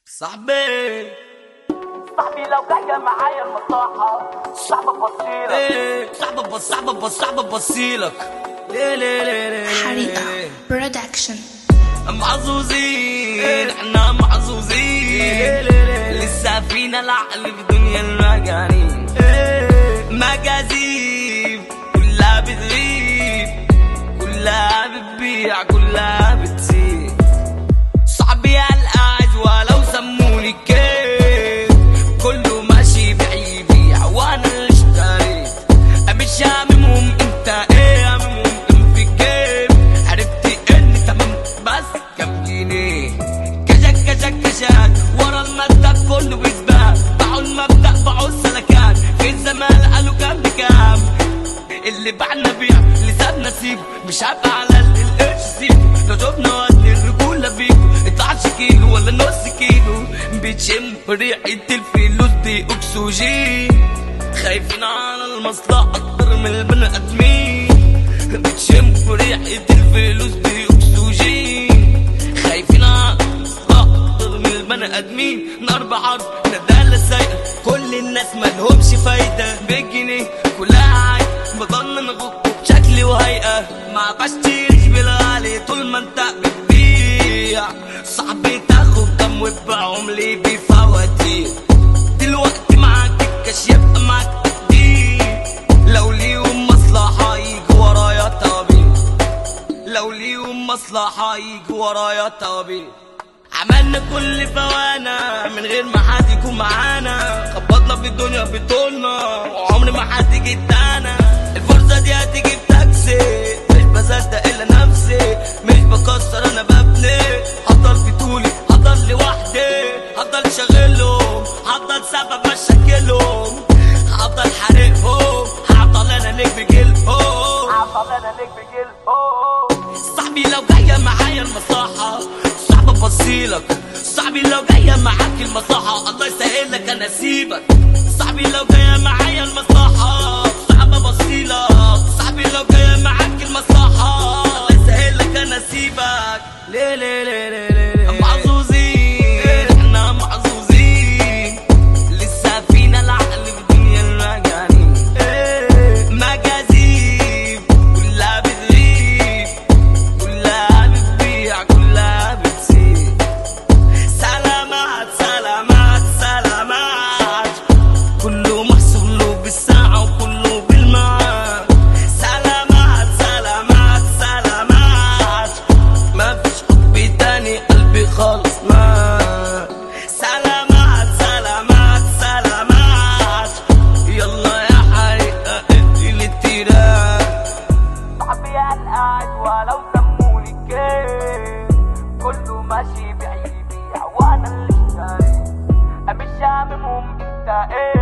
صاحبي صاحبي لو جاية معايا المصلحة صعبة بصيرة ايه صعب بص صعب بص صعب بصيلك ليه ليه ليه ليه حريقة ليه برودكشن محظوظين احنا محظوظين لسه فينا العقل في دنيا المجانين مجازيب كلها بتغيب كلها بتبيع كلها بتسيب صعبي القاعد ولو سموني كيف كله ماشي بيع يبيع وانا اللي اشتريت مش هاممهم انت ايه هاممهم ان في الجيم عرفت ان تمام بس كام جنيه كشك كشك كشك ورا المبدأ كله بيسبق باعوا المبدأ باعوا السلكات في الزمان قالوا كام بكام اللي بعنا بيع اللي سابنا سيبه مش هبقى على اللي القرش سيبه لو شفنا وقت الرجولة بيكو 12 كيلو ولا نص كيلو بتشم ريحة الفلوس دي أكسجين خايفين على المصلحة أكتر من البني آدمين بتشم ريحة الفلوس دي أكسجين خايفين على المصلحة أكتر من البني آدمين نار بحر ندالة سايقة كل الناس مالهمش فايدة بالجنيه كلها عاي بضل نغق شكلي وهيئة ما بشتريش بالغالي طول ما انت بتبيع صاحبي تاخد كم وتبيعهم لي بفواتير دلوقتي معاك الكاش يبقى معاك تقدير لو ليهم مصلحة يجوا ورايا طبيب لو ليهم مصلحة يجوا ورايا طبيب عملنا كل فوانا من غير ما حد يكون معانا خبطنا في الدنيا بطولنا وعمر ما حد جيت انا الفرصة دي هتيجي بتاكسي مش بصدق الا نفسي مش بكسر انا ببني هفضل في طولي هفضل لوحدي هفضل شغلهم هفضل سبب مشاكلهم هفضل حارقهم هفضل انا نجم جيلهم عطل انا ليك بجيل اوه صاحبي لو جاية معايا المصلحة صعب ابصيلك صاحبي لو جاية معاك المصلحة الله يسهلك انا اسيبك صاحبي لو جاية معايا المصلحة صعب ابصيلك صاحبي لو جاية معاك المصلحة الله يسهلك انا اسيبك ليه ليه ليه ليه ليه ليه محظوظين احنا محظوظين لسه فينا العقل في دنيا المجانين مجازيب كلها بتغيب كلها بتبيع كلها بتسيب سلامات سلامات سلامات كله محسوب له بالساعة وكله بالمعاد سلامات سلامات سلامات ما فيش حب تاني قلبي خالص مات سلامات سلامات سلامات يلا يا حريقة اقتل التيران صاحبي القاعد ولو سموني كيف كله ماشي بيع يبيع وانا اللي اشتريت مش هاممهم انت ايه